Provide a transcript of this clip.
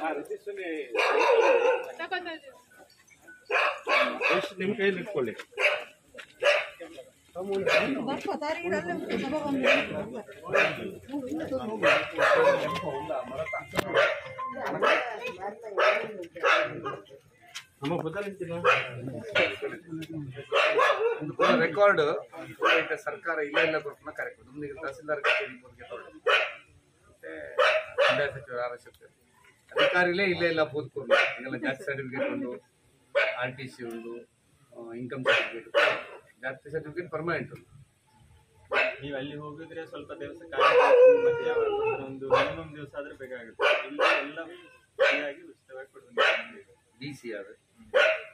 ಎಷ್ಟು ನಿಮ್ಮ ಕೈಯಲ್ಲಿ ಇಟ್ಕೊಳ್ಳಿ ನಮ್ಮ ಬದಲಿಂತಿನ ಒಂದು ಪೂರ ರೆಕಾರ್ಡ್ ಪೂರ ಈಗ ಸರ್ಕಾರ ಇಲ್ಲ ಇಲ್ಲ ಕೊಡ್ಕೊಂಡು ಕಾರ್ಯಕ್ರಮ ನಮ್ದು ಈಗ ತಹಸೀಲ್ದಾರ್ ಕಚೇರಿ ಬಗ್ಗೆ ತೊಗೊಂಡು ಮತ್ತೆ ಕಂದಾಯ ಸಚಿವರು ಆರ್ ಎಸ್ ಅಧಿಕಾರಿಲೇ ಇಲ್ಲ ಇಲ್ಲ ಕೂತ್ಕೊಂಡು ಈಗೆಲ್ಲ ಜಾತಿ ಸರ್ಟಿಫಿಕೇಟ್ ಉಂಟು ಆರ್ ಟಿ ಸಿ ಉಂಟು ಇನ್ಕಮ್ ಸರ್ಟಿಫಿಕೇಟ್ ಜಾತಿ ಸರ್ಟಿಫಿಕೇಟ್ ಪರ್ಮನೆಂಟ್ ಉಂಟು ನೀವು ಅಲ್ಲಿ ಹೋಗಿದ್ರೆ ಸ್ವಲ್ಪ ದಿವಸ ಕಾಯಬೇಕು ಮತ್ತೆ ಯಾವಾಗ ಒಂದು ಮಿನಿಮಮ್ ದಿವಸ ಆದ್ರೆ ಬೇಕಾಗುತ್ತೆ ಇಲ್ಲಿ ಎಲ್ಲ ಫ್ರೀಯಾಗಿ ಉಚಿತವಾಗಿ ಕೊಡುವಂತ ಡಿ ಸಿ ಅದು